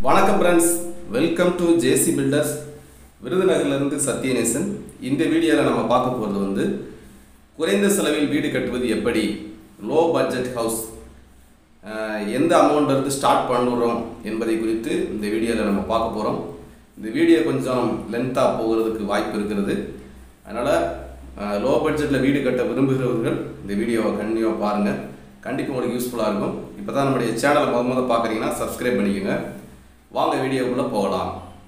வணக்கம் friends welcome to JC builders விருதுநகர்லேருந்து சத்யநேசன் இந்த வீடியோவில் நம்ம பார்க்க போகிறது வந்து குறைந்த செலவில் வீடு கட்டுவது எப்படி லோ பட்ஜெட் ஹவுஸ் எந்த அமௌண்ட் இருந்து ஸ்டார்ட் பண்ணுறோம் என்பதை குறித்து இந்த வீடியோவில் நம்ம பார்க்க போகிறோம் இந்த வீடியோ கொஞ்சம் லென்த்தாக போகிறதுக்கு வாய்ப்பு இருக்கிறது அதனால் லோ பட்ஜெட்டில் வீடு கட்ட விரும்புகிறவர்கள் இந்த வீடியோவை கண்டிப்பாக பாருங்கள் கண்டிப்பாக உங்களுக்கு யூஸ்ஃபுல்லாக இருக்கும் இப்போ தான் நம்முடைய சேனலை முத முத பார்க்குறீங்கன்னா சப்ஸ்கிரைப் பண்ணிக்கோங்க வாங்க வீடியோக்குள்ளே போகலாம்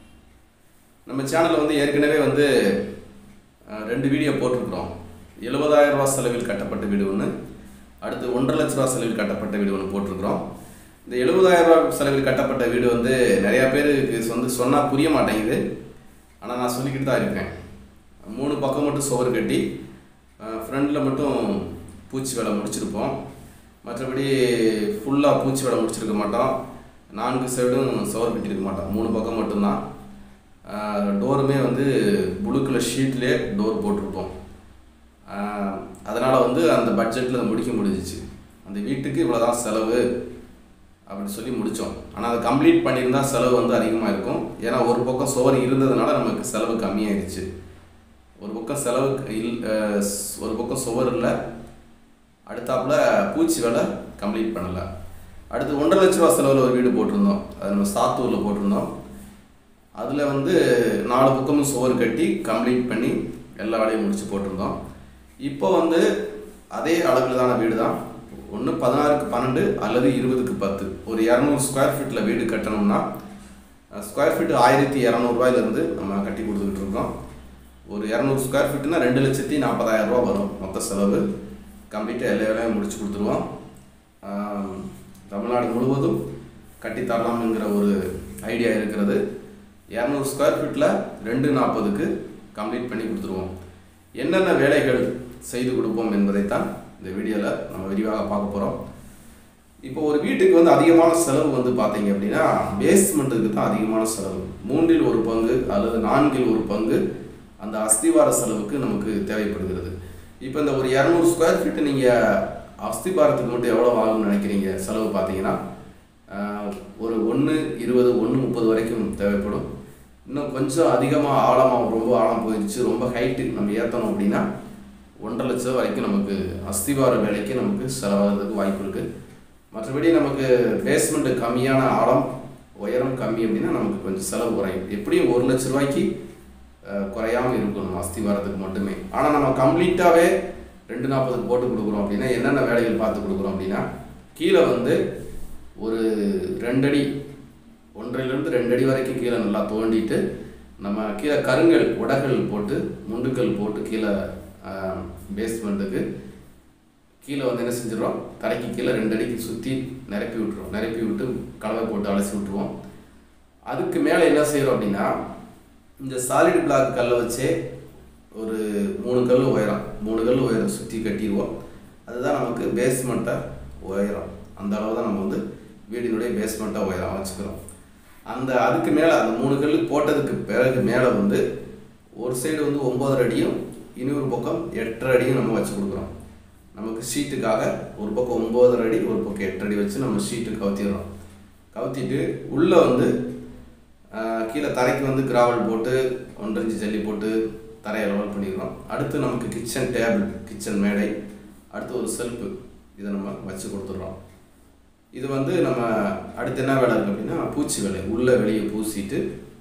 நம்ம சேனலில் வந்து ஏற்கனவே வந்து அஹ், ரெண்டு வீடியோ போட்டிருக்கிறோம் எழுபதாயிரம் ரூபா செலவில் கட்டப்பட்ட வீடு ஒன்று அடுத்து ஒன்றரை லட்ச ரூபா செலவில் கட்டப்பட்ட வீடு ஒன்று போட்டிருக்கிறோம் இந்த எழுபதாயிரம் ரூபா செலவில் கட்டப்பட்ட வீடு வந்து நிறையா பேருக்கு வந்து சொன்னால் புரிய மாட்டேங்குது ஆனால் நான் சொல்லிக்கிட்டு தான் இருக்கேன் மூணு பக்கம் மட்டும் சுவர் கட்டி ஃப்ரண்டில் மட்டும் பூச்சி வேலை முடிச்சிருப்போம் மற்றபடி ஃபுல்லாக பூச்சி வேலை முடிச்சிருக்க மாட்டோம் நான்கு சைடும் சுவர் கட்டியிருக்க மாட்டோம் மூணு பக்கம் மட்டும்தான் டோருமே வந்து ப்ளூ கலர் ஷீட்லேயே டோர் போட்டிருப்போம் அதனால் வந்து அந்த பட்ஜெட்டில் முடிக்க முடிஞ்சிச்சு அந்த வீட்டுக்கு இவ்வளோதான் செலவு அப்படின்னு சொல்லி முடித்தோம் ஆனால் அதை கம்ப்ளீட் பண்ணியிருந்தா செலவு வந்து அதிகமாக இருக்கும் ஏன்னா ஒரு பக்கம் சுவர் இருந்ததுனால நமக்கு செலவு கம்மியாயிருச்சு ஒரு பக்கம் செலவு இல் அஹ் ஸ்- ஒரு பக்கம் சுவர் இல்லை அடுத்தாப்புல பூச்சி வேலை கம்ப்ளீட் பண்ணலை அடுத்து ஒன்றரை லட்ச ரூபா செலவில் ஒரு வீடு போட்டிருந்தோம் அது நம்ம சாத்தூரில் போட்டிருந்தோம் அதில் வந்து நாலு பக்கமும் சுவர் கட்டி கம்ப்ளீட் பண்ணி எல்லா வேலையும் முடிச்சு போட்டிருந்தோம் இப்போ வந்து அதே அளவிலான வீடு தான் ஒன்று பதினாறுக்கு பன்னெண்டு அல்லது இருபதுக்கு பத்து ஒரு இரநூறு ஸ்கொயர் ஃபீட்டில் வீடு கட்டணும்னா ஸ்கொயர் ஃபீட் ஆயிரத்தி இரநூறுபாயிலேருந்து நம்ம கட்டி கொடுத்துக்கிட்டு இருக்கோம் ஒரு இரநூறு ஸ்கொயர் ஃபீட்னா ரெண்டு லட்சத்தி நாற்பதாயிரம் ரூபா வரும் மொத்த செலவு கம்ப்ளீட்டாக எல்லா வேலையும் முடிச்சு கொடுத்துருவோம் ஆம், தமிழ்நாடு முழுவதும் கட்டி தரலாம்ங்கிற ஒரு ஐடியா இருக்கிறது இரநூறு ஸ்கொயர் ஃபீட்டில் ரெண்டு நாற்பதுக்கு கம்ப்ளீட் பண்ணி கொடுத்துருவோம் என்னென்ன வேலைகள் செய்து கொடுப்போம் என்பதைத்தான் இந்த வீடியோவில் நம்ம விரிவாக பார்க்க போகிறோம் இப்போ ஒரு வீட்டுக்கு வந்து அதிகமான செலவு வந்து பார்த்தீங்க அப்படின்னா பேஸ்மெண்ட்டுக்கு தான் அதிகமான செலவு மூன்றில் ஒரு பங்கு அல்லது நான்கில் ஒரு பங்கு அந்த அஸ்திவார செலவுக்கு நமக்கு தேவைப்படுகிறது இப்போ இந்த ஒரு இரநூறு ஸ்கொயர் ஃபீட்டு நீங்கள் அஸ்திபாரத்துக்கு மட்டும் எவ்வளோ ஆகும்னு நினைக்கிறீங்க செலவு பார்த்தீங்கன்னா ஆஹ், ஒரு ஒன்று இருபது ஒன்று முப்பது வரைக்கும் தேவைப்படும் இன்னும் கொஞ்சம் அதிகமாக ஆழமாக ரொம்ப ஆழம் போயிடுச்சு ரொம்ப ஹைட்டு நம்ம ஏற்றணும் அப்படின்னா ஒன்றரை லட்சம் வரைக்கும் நமக்கு அஸ்திவார வேலைக்கு நமக்கு செலவாகிறதுக்கு வாய்ப்பு இருக்குது மற்றபடி நமக்கு பேஸ்மெண்ட் கம்மியான ஆழம் உயரம் கம்மி அப்படின்னா நமக்கு கொஞ்சம் செலவு குறையும் எப்படியும் ஒரு லட்ச ரூபாய்க்கு அஹ், குறையாம இருக்கும் நம்ம அஸ்திவாரத்துக்கு மட்டுமே ஆனால் நம்ம கம்ப்ளீட்டாகவே ரெண்டு நாற்பதுக்கு போட்டு கொடுக்குறோம் அப்படின்னா என்னென்ன வேலைகள் பார்த்து கொடுக்குறோம் அப்படின்னா கீழே வந்து ஒரு ரெண்டடி ஒன்றிலிருந்து ரெண்டு அடி வரைக்கும் கீழே நல்லா தோண்டிட்டு நம்ம கீழே கருங்கல் உடகள் போட்டு முண்டுக்கல் போட்டு கீழே பேஸ்மெண்ட்டுக்கு கீழே வந்து என்ன செஞ்சிடறோம் தரைக்கு கீழே ரெண்டு அடிக்கு சுற்றி நிரப்பி விட்டுருவோம் நிரப்பி விட்டு கலவை போட்டு அலசி விட்டுருவோம் அதுக்கு மேலே என்ன செய்கிறோம் அப்படின்னா இந்த சாலிட் பிளாக் கல்லை வச்சே ஒரு மூணு கல் உயரம் மூணு கல் உயரம் சுற்றி கட்டிடுவோம் அதுதான் நமக்கு பேஸ்மெண்ட்டை உயரம் அந்த அளவு தான் நம்ம வந்து வீடினுடைய பேஸ்மெண்ட்டை உயரம் வச்சுக்கிறோம் அந்த அதுக்கு மேலே அந்த மூணு கல் போட்டதுக்கு பிறகு மேலே வந்து ஒரு சைடு வந்து ஒம்பதரை அடியும் இன்னொரு பக்கம் எட்டரை அடியும் நம்ம வச்சு கொடுக்குறோம் நமக்கு ஷீட்டுக்காக ஒரு பக்கம் ஒம்பதரை அடி ஒரு பக்கம் எட்டரை அடி வச்சு நம்ம ஷீட்டு கவுத்திடுறோம் கவுத்திட்டு உள்ளே வந்து ஆஹ், கீழே தரைக்கு வந்து கிராவல் போட்டு ஒன்றரை ஜல்லி போட்டு தரையை லெவல் பண்ணிடுறோம் அடுத்து நமக்கு கிச்சன் டேபிள் கிச்சன் மேடை அடுத்து ஒரு செல்ஃபு இதை நம்ம வச்சு கொடுத்துட்றோம் இது வந்து நம்ம அடுத்து என்ன வேலை இருக்குது அப்படின்னா பூச்சி வேலை உள்ளே வெளியே பூசிட்டு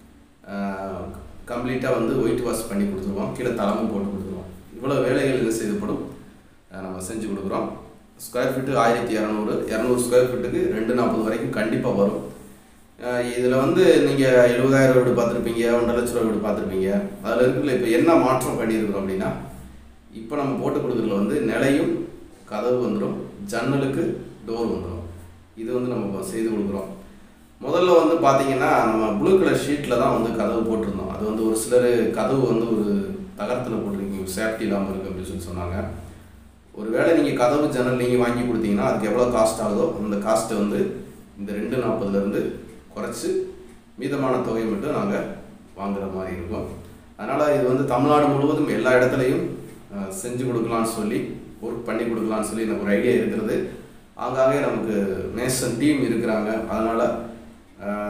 கம்ப்ளீட்டாக வந்து ஒயிட் வாஷ் பண்ணி கொடுத்துருவோம் கீழே தளமும் போட்டு கொடுத்துருவோம் இவ்வளோ வேலைகள் இது செய்யப்படும் அஹ் நம்ம செஞ்சு கொடுக்குறோம் ஸ்கொயர் ஃபீட்டு ஆயிரத்தி இரநூறு இரநூறு ஸ்கொயர் ஃபீட்டுக்கு ரெண்டு நாற்பது வரைக்கும் கண்டிப்பாக வரும் இதில் வந்து நீங்கள் எழுபதாயிரம் வீடு பார்த்துருப்பீங்க ஒன்றரை லட்ச ரூபா வீடு பார்த்துருப்பீங்க அதில் இருக்குல்ல இப்போ என்ன மாற்றம் பண்ணியிருக்கிறோம் அப்படின்னா இப்போ நம்ம போட்டு கொடுக்குறதுல வந்து நிலையும் கதவு வந்துடும் ஜன்னலுக்கு டோர் வந்துடும் இது வந்து நம்ம இப்ப செய்து கொடுக்குறோம் முதல்ல வந்து பார்த்தீங்கன்னா நம்ம ப்ளூ கலர் ஷீட்டில் தான் வந்து கதவு போட்டிருந்தோம் அது வந்து ஒரு சிலர் கதவு வந்து ஒரு தகரத்தில் போட்டிருக்கீங்க சேஃப்டி இல்லாமல் இருக்குது அப்படின்னு சொல்லி சொன்னாங்க ஒருவேளை நீங்கள் கதவு ஜன்னல் நீங்கள் வாங்கி கொடுத்தீங்கன்னா அதுக்கு எவ்வளோ காஸ்ட் ஆகுதோ அந்த காஸ்ட்டை வந்து இந்த ரெண்டு நாற்பதுலேருந்து குறைச்சி மீதமான தொகையை மட்டும் நாங்கள் வாங்குற மாதிரி இருக்கும் அதனால் இது வந்து தமிழ்நாடு முழுவதும் எல்லா இடத்துலையும் அஹ், செஞ்சு கொடுக்கலான்னு சொல்லி ஒர்க் பண்ணி கொடுக்கலான்னு சொல்லி எனக்கு ஒரு ஐடியா இருக்கிறது ஆங்காங்கே நமக்கு மேசன் டீம் இருக்கிறாங்க அதனால்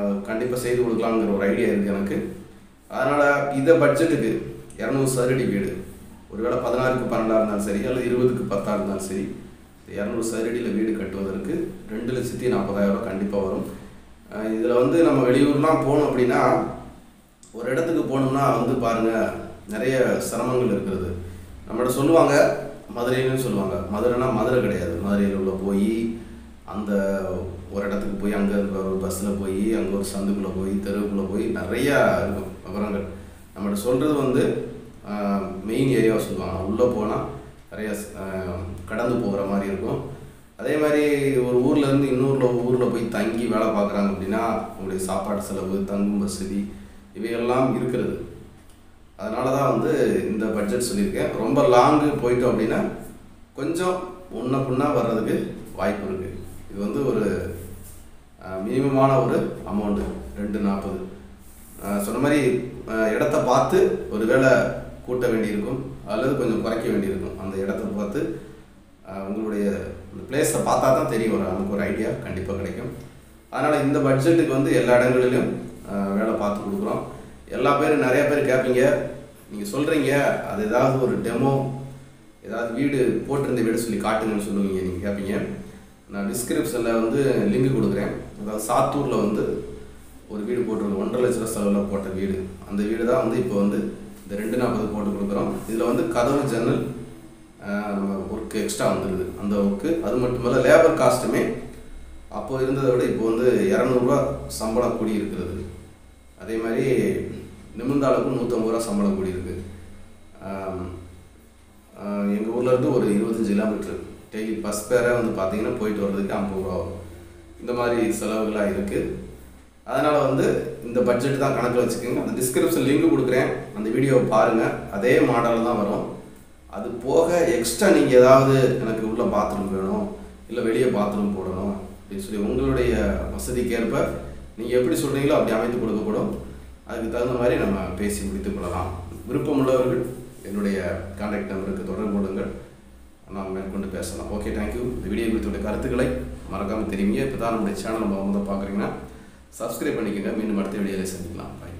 கண்டிப்பாக செய்து கொடுக்கலாங்கிற ஒரு ஐடியா இருக்குது எனக்கு அதனால் இந்த பட்ஜெட்டுக்கு இரநூறு சதுரடி வீடு ஒருவேளை பதினாறுக்கு பன்னெண்டாக இருந்தாலும் சரி அல்லது இருபதுக்கு பத்தாக இருந்தாலும் சரி இரநூறு சதுரடியில் வீடு கட்டுவதற்கு ரெண்டு லட்சத்தி நாற்பதாயிரம் ரூபாய் கண்டிப்பாக வரும் இதில் வந்து நம்ம வெளியூர்லாம் போனோம் அப்படின்னா ஒரு இடத்துக்கு போகணும்னா வந்து பாருங்கள் நிறைய சிரமங்கள் இருக்கிறது நம்மகிட்ட சொல்லுவாங்க மதுரைன்னு சொல்லுவாங்க மதுரைனா மதுரை கிடையாது மதுரையில் உள்ள போய் அந்த ஒரு இடத்துக்கு போய் அங்கே ஒரு பஸ்ஸில் போய் அங்கே ஒரு சந்துக்குள்ளே போய் தெருவுக்குள்ளே போய் நிறையா இருக்கும் விவரங்கள் நம்மகிட்ட சொல்கிறது வந்து மெயின் ஏரியாவை சொல்லுவாங்க உள்ளே போனால் நிறைய ஆஹ், கடந்து போகிற மாதிரி இருக்கும் அதே மாதிரி ஒரு ஊர்ல இருந்து இன்னொரு ஊரில் போய் தங்கி வேலை பார்க்குறாங்க அப்படின்னா உங்களுடைய சாப்பாடு செலவு தங்கும் வசதி இவையெல்லாம் இருக்கிறது அதனால தான் வந்து இந்த பட்ஜெட் சொல்லியிருக்கேன் ரொம்ப லாங்கு போயிட்டோம் அப்படின்னா கொஞ்சம் முன்ன பின்னா வர்றதுக்கு வாய்ப்பு இருக்குது இது வந்து ஒரு மினிமமான ஒரு அமௌண்ட்டு ரெண்டு நாற்பது சொன்ன மாதிரி அஹ், இடத்த பார்த்து ஒரு வேளை கூட்ட வேண்டியிருக்கும் அல்லது கொஞ்சம் குறைக்க வேண்டியிருக்கும் அந்த இடத்த பார்த்து அஹ், உங்களுடைய இந்த பிளேஸை பார்த்தா தான் தெரியும் ஒரு நமக்கு ஒரு ஐடியா கண்டிப்பாக கிடைக்கும் அதனால் இந்த பட்ஜெட்டுக்கு வந்து எல்லா இடங்களிலும் அஹ், வேலை பார்த்து கொடுக்குறோம் எல்லா பேரும் நிறைய பேர் கேட்பீங்க நீங்கள் சொல்கிறீங்க அது ஏதாவது ஒரு டெமோ ஏதாவது வீடு போட்டிருந்த வீடு சொல்லி காட்டுங்கன்னு சொல்லுவீங்க நீங்கள் கேட்பீங்க நான் டிஸ்கிரிப்ஷனில் வந்து லிங்க் கொடுக்குறேன் அதாவது சாத்தூரில் வந்து ஒரு வீடு போட்டிருக்கோம் ஒன்றரை லட்ச ரூபா செலவில் போட்ட வீடு அந்த வீடு தான் வந்து இப்போ வந்து இந்த ரெண்டு நாற்பது போட்டு கொடுக்குறோம் இதில் வந்து கதவு ஜன்னல் ஒர்க்கு எக்ஸ்ட்ரா வந்துடுது அந்த ஒர்க்கு அது மட்டும் இல்லை லேபர் காஸ்ட்டுமே அப்போ இருந்ததை விட இப்போ வந்து இரநூறுவா சம்பளம் கூடி இருக்கிறது அதே மாதிரி நிமிர்ந்தாளுக்கும் நூற்றம்பது ரூபா சம்பளம் கூடி இருக்கு எங்கள் ஊர்ல இருந்து ஒரு இருபத்தஞ்சி கிலோமீட்டர் டெய்லி பஸ் பேரே வந்து பார்த்தீங்கன்னா போயிட்டு வர்றதுக்கு ஐம்பது ரூபா வரும் இந்த மாதிரி செலவுகளாக இருக்குது அதனால் வந்து இந்த பட்ஜெட் தான் கணக்கில் வச்சுக்கோங்க அந்த டிஸ்கிரிப்ஷன் லிங்க் கொடுக்குறேன் அந்த வீடியோவை பாருங்கள் அதே மாடலில் தான் வரும் அது போக எக்ஸ்ட்ரா நீங்கள் ஏதாவது எனக்கு உள்ள பாத்ரூம் வேணும் இல்லை வெளியே பாத்ரூம் போடணும் அப்படின்னு சொல்லி உங்களுடைய வசதிக்கேற்ப நீங்கள் எப்படி சொல்கிறீங்களோ அப்படி அமைத்து கொடுக்கப்படும் அதுக்கு தகுந்த மாதிரி நம்ம பேசி முடித்துக் கொள்ளலாம் விருப்பமுள்ளவர்கள் என்னுடைய கான்டாக்ட் நம்பருக்கு தொடர்பு கொள்ளுங்கள் நாம் மேற்கொண்டு பேசலாம் ஓகே தேங்க்யூ இந்த வீடியோ குறித்துடைய கருத்துக்களை மறக்காமல் தெரிவிங்க இப்போ தான் நம்முடைய சேனல் நம்ம வந்து பார்க்குறீங்கன்னா சப்ஸ்கிரைப் பண்ணிக்கோங்க மீண்டும் அடுத்த வீடியோவில் சந்திக்கலாம் பாய்